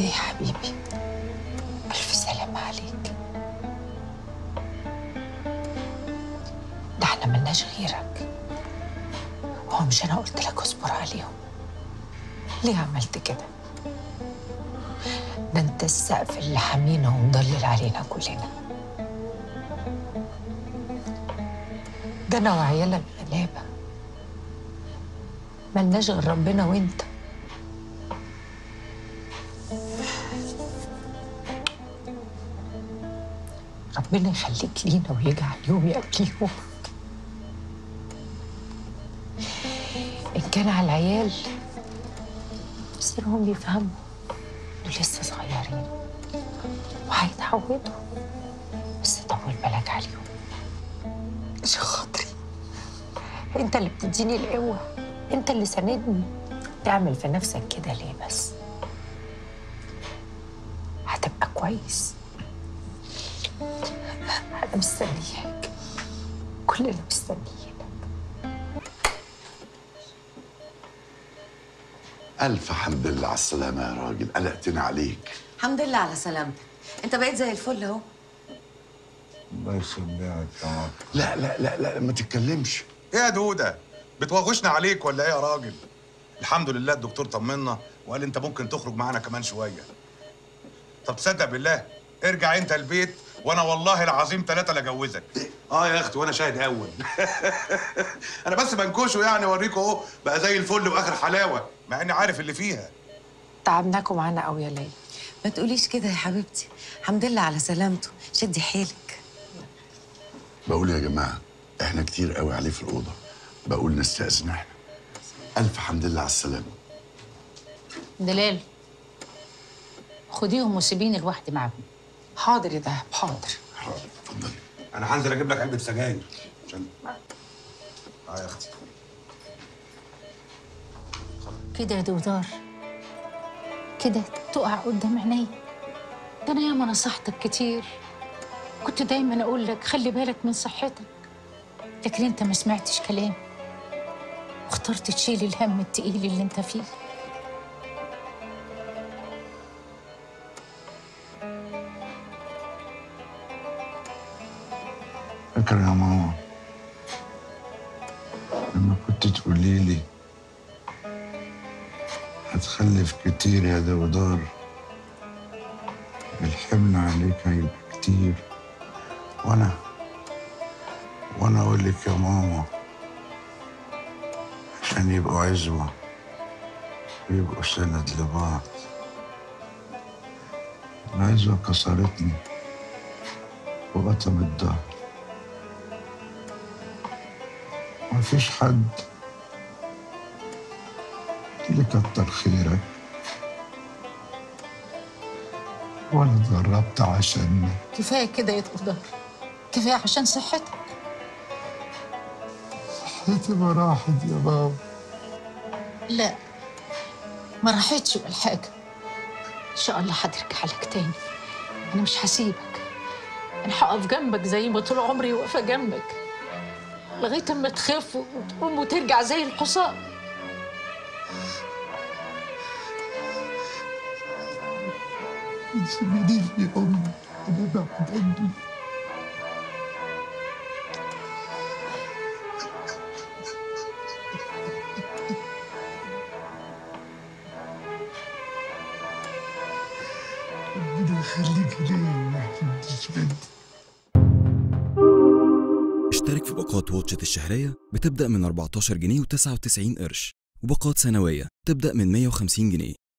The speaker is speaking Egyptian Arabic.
يا حبيبي ألف سلامة عليك ده احنا ملناش غيرك هو مش أنا قلت لك اصبر عليهم ليه عملت كده؟ ده انت السقف اللي حامينا ومضلل علينا كلنا ده انا وعيالك غلابة ملناش غير ربنا وانت ربنا يخليك لينا ويجعل يومي قبليهم إن كان على العيال مصيرهم يفهموا دول لسه صغيرين وهيتعودوا بس طول بالك عليهم عشان خاطري انت اللي بتديني القوة انت اللي ساندني تعمل في نفسك كده ليه بس هتبقى كويس انا مستنياك كلنا مستنيينك ألف حمد لله على السلامة يا راجل قلقتني عليك الحمد لله على سلامتك انت بقيت زي الفل اهو الله يسلمك يا عم لا لا لا لا ما تتكلمش ايه يا دودة بتوغشنا عليك ولا ايه يا راجل الحمد لله الدكتور طمنا وقال انت ممكن تخرج معانا كمان شويه طب تصدق بالله ارجع انت البيت وانا والله العظيم ثلاثه لاجوزك اه يا اختي وانا شاهد اول انا بس بنكشه يعني اوريكم اهو بقى زي الفل واخر حلاوه مع اني عارف اللي فيها تعبناكم معانا قوي يا ليلى ما تقوليش كده يا حبيبتي الحمد لله على سلامته شدي حيلك بقول يا جماعة احنا كتير قوي عليه في الأوضة بقول نستأذن احنا ألف حمد لله على السلامة دلال خديهم وسيبيني لوحدي معاهم حاضر يا دهب حاضر حاضر اتفضلي انا هنزل اجيب لك علبه سجاير عشان اه يا اختي كده يا دودار كده تقع قدام عيني ده انا ياما نصحتك كتير كنت دايما اقول لك خلي بالك من صحتك لكن انت ما سمعتش كلامي واخترت تشيل الهم التقيل اللي انت فيه فاكر يا ماما لما كنت تقولي لي هتخلف كتير يا دودار الحمل عليك هيبقى كتير وانا وانا اقول لك يا ماما عشان يبقوا عزوة ويبقوا سند لبعض العزوة كسرتني وقطمت ظهري مفيش حد اللي كتر خيرك ولا اتغربت عشاني كفايه كده يا دودار كفايه عشان صحتك صحتي ما راحت يا بابا لا ما راحتش ولا حاجه ان شاء الله هترجع لك تاني انا مش هسيبك انا هقف جنبك زي ما طول عمري واقفه جنبك لغايه اما تخف وتقوم وترجع زي الحصان سيبيني في يوم انا بعدني ربنا يخليك ليا يا حبيبتي بنتي اشترك في باقات واتشت الشهرية بتبدأ من 14 جنيه و99 قرش وباقات سنوية تبدأ من 150 جنيه